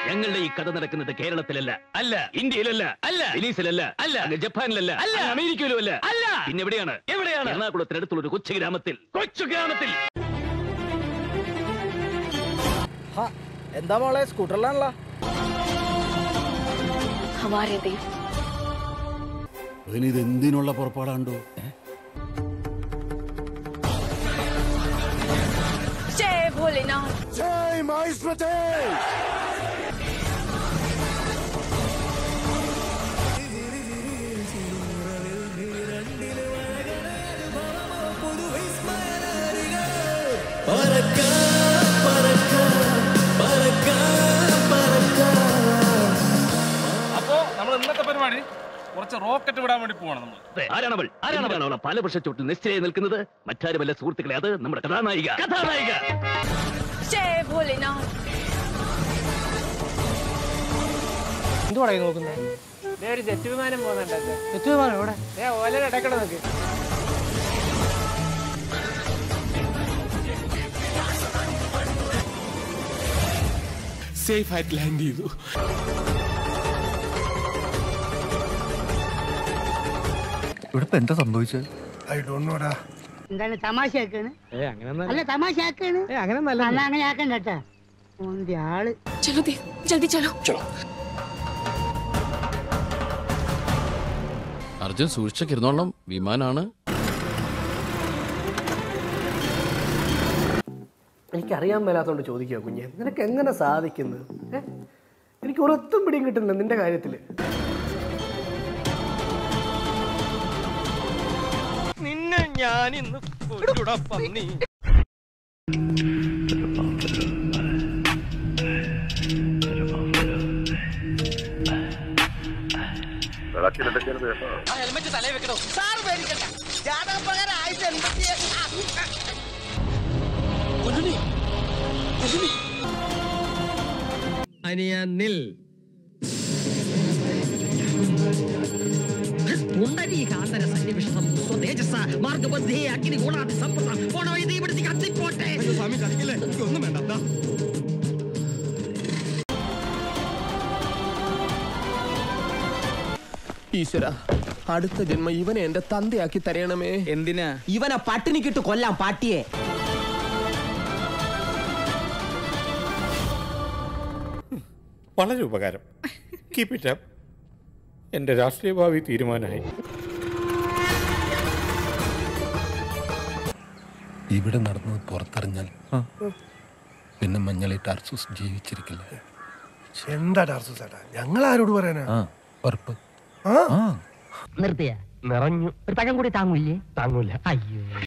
ഞങ്ങളുടെ ഈ കഥ നടക്കുന്നത് കേരളത്തിലല്ല അല്ല ഇന്ത്യയിലല്ല അല്ല വെനീസിലല്ല അല്ല അങ്ങ് ജപ്പാനിലല്ല അല്ല അമേരിക്കയിലും അല്ല അല്ല പിന്നെ എവിടെയാണ് എവിടെയാണ് എറണാകുളത്തിനടുത്തുള്ള ഒരു കൊച്ചു ഗ്രാമത്തിൽ കൊച്ചു ഗ്രാമത്തിൽ എന്താ മോളെ സ്കൂട്ടറിലാണല്ലോ हमारे देव ഇവനിത് എന്തിനുള്ള പുറപ്പാടാണ്ടോ जय भोलेनाथ ജയ് മഹേശ്വരത്തെ അപ്പോ നമ്മൾ ഇന്നത്തെ പരിപാടി കുറച്ച് റോക്കറ്റ് വിടാൻ വേണ്ടി പോവാണ് നമ്മൾ ആരാണവൾ ആരാണവൾ അവൾ പല വർഷച്ചോട്ടിൽ നിശ്ചയായി നിൽക്കുന്നത് മറ്റാരുമല്ല സുഹൃത്തുക്കളെ അത് നമ്മുടെ കഥാനായിക കഥാനായിക जय भोलेनाथ എന്തുവാടാ ഈ നോക്കുന്നത് ഒരു ജെറ്റ് വിമാനം പോകുന്നുണ്ടോ ജെറ്റ് വിമാനം എവിടെ ഏ ഓലയുടെ ഇടയ്ക്കടെ നോക്ക് സേഫ് ആയിട്ട് ലാൻഡ് ചെയ്തു ഇവിടെ ഇപ്പൊ എന്താ സംഭവിച്ചത് എന്താണ് തമാശയാക്കാണ് ഏ അങ്ങനെ അല്ല തമാശയാക്കാണ് ഏ അങ്ങനെ നല്ല അല്ല അങ്ങനെ ആക്കണ്ട കേട്ടാ ഓന്റെ ആള് चलो देव जल्दी चलो അർജുൻ സൂക്ഷിച്ചൊക്കെ ഇരുന്നോളണം വിമാനാണ് എനിക്കറിയാൻ മേലാത്തോണ്ട് ചോദിക്കുക കുഞ്ഞെ നിനക്ക് എങ്ങനെ സാധിക്കുന്നത് ഏ? എനിക്ക് ഒരൊത്തും പിടിയും കിട്ടുന്നില്ല നിന്റെ കാര്യത്തില് നിന്നെ ഞാൻ ഇന്ന് പന്നി അനിയനിൽ പുണ്ടരീകാന്തര സന്നിവിഷ്ടം സ്വതേജസ മാർഗബദ്ധേ അഗ്നി ഗുണാതി സമ്പൃതം പോണ വഴി തീപിടുത്തി കത്തിപ്പോട്ടെ സ്വാമി ചതിക്കില്ലേ ഒന്നും വേണ്ട ദാ. ഈശ്വര അടുത്ത ജന്മ ഇവനെ എന്റെ തന്തയാക്കി തരയണമേ എന്തിനാ ഇവനെ പട്ടിണിക്കിട്ട് കൊല്ലാം പാട്ടിയെ വളരെ ഉപകാരം കീപ് ഇറ്റ് അപ്പ് എൻ്റെ രാഷ്ട്രീയ ഭാവി തീരുമാനമായി ഇവിടെ നടന്നത് പുറത്തറിഞ്ഞാൽ പിന്നെ മഞ്ഞളിട്ട് അർസൂസ് ജീവിച്ചിരിക്കില്ല എന്താ ടാർസു ചേട്ടാ ഞങ്ങൾ ആരോട് പറയാനാ ആ ഉറപ്പ് നിർത്തിയ നിറഞ്ഞു ഒരു പഴം കൂടി താങ്ങൂല്ലേ താങ്ങൂല അയ്യോ